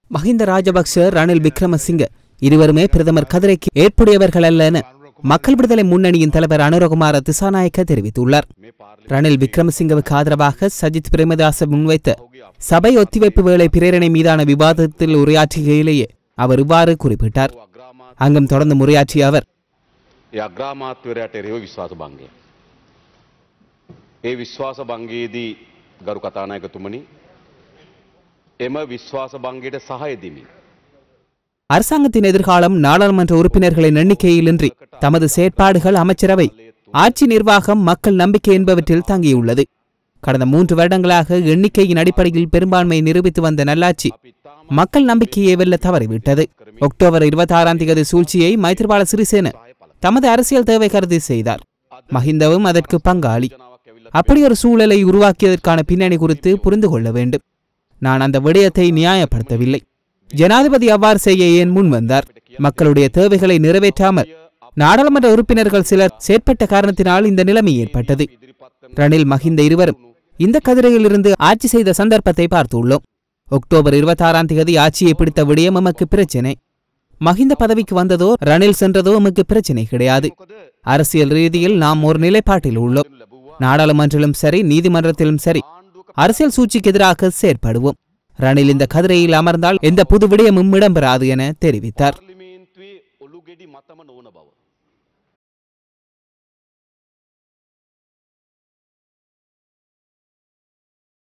மஹிந்த ராஜபக்ஷ ரணில் விக்ரமசிங்க இருவருமே பிரதமர் கதிரைக்கு ஏற்புடையவர்கள் அல்ல என மக்கள் விடுதலை முன்னணியின் தலைவர் அனுரகுமார திசாநாயக்க தெரிவித்துள்ளார் ரணில் விக்ரமசிங்கவுக்கு ஆதரவாக சஜித் பிரேமதாச முன்வைத்த சபை ஒத்திவைப்பு வேளை பிரேரணை மீதான விவாதத்தில் உரையாற்றுகையிலேயே அவர் இவ்வாறு குறிப்பிட்டார் அங்கும் தொடர்ந்து உரையாற்றிய அவர் ඒ අග්‍රාමාත්‍යවරයට එරෙහිව විශ්වාස භංගය. ඒ විශ්වාස භංගයේදී ගරු කතානායකතුමනි එම විශ්වාස භංගයට සහය දෙමින්. அரசாங்கத்தின் எதிர்காலம் நாடாளுமன்ற உறுப்பினர்களின் எண்ணிக்கையிலின்றி தமது செயற்பாடுகள் அமைச்சரவை ஆட்சி நிர்வாகம் மக்கள் நம்பிக்கை என்பவற்றில் தங்கியுள்ளது கடந்த மூன்று வருடங்களாக எண்ணிக்கையின் அடிப்படையில் பெரும்பான்மை நிரூபித்து வந்த நல்லாட்சி மக்கள் நம்பிக்கையை வெல்ல தவறிவிட்டது அக்டோபர் இருபத்தாறாம் தேதி சூழ்ச்சியை மைத்திரிபால சிறிசேன தமது அரசியல் தேவை கருதி செய்தார் மஹிந்தவும் அதற்கு பங்காளி அப்படி ஒரு சூழலை உருவாக்கியதற்கான பின்னணி குறித்து புரிந்து கொள்ள வேண்டும் நான் அந்த விடயத்தை நியாயப்படுத்தவில்லை ஜனாதிபதி அவ்வாறு செய்ய ஏன் முன் வந்தார் மக்களுடைய தேவைகளை நிறைவேற்றாமல் நாடாளுமன்ற உறுப்பினர்கள் சிலர் செயற்பட்ட காரணத்தினால் இந்த நிலைமை ஏற்பட்டது ரணில் மஹிந்த இருவரும் இந்த கதிரையிலிருந்து ஆட்சி செய்த சந்தர்ப்பத்தை பார்த்துள்ளோம் அக்டோபர் இருபத்தாறாம் தேதி ஆட்சியை பிடித்த விடயம் எமக்கு பிரச்சினை மஹிந்த பதவிக்கு வந்ததோ ரணில் சென்றதோ எமக்கு பிரச்சினை கிடையாது அரசியல் ரீதியில் நாம் ஒரு நிலைப்பாட்டில் உள்ளோம் நாடாளுமன்றிலும் சரி நீதிமன்றத்திலும் சரி அரசியல் சூழ்ச்சிக்கு எதிராக செயற்படுவோம் ரணில் இந்த கதிரையில் அமர்ந்தால் எந்த புது விடயமும் இடம்பெறாது என தெரிவித்தார்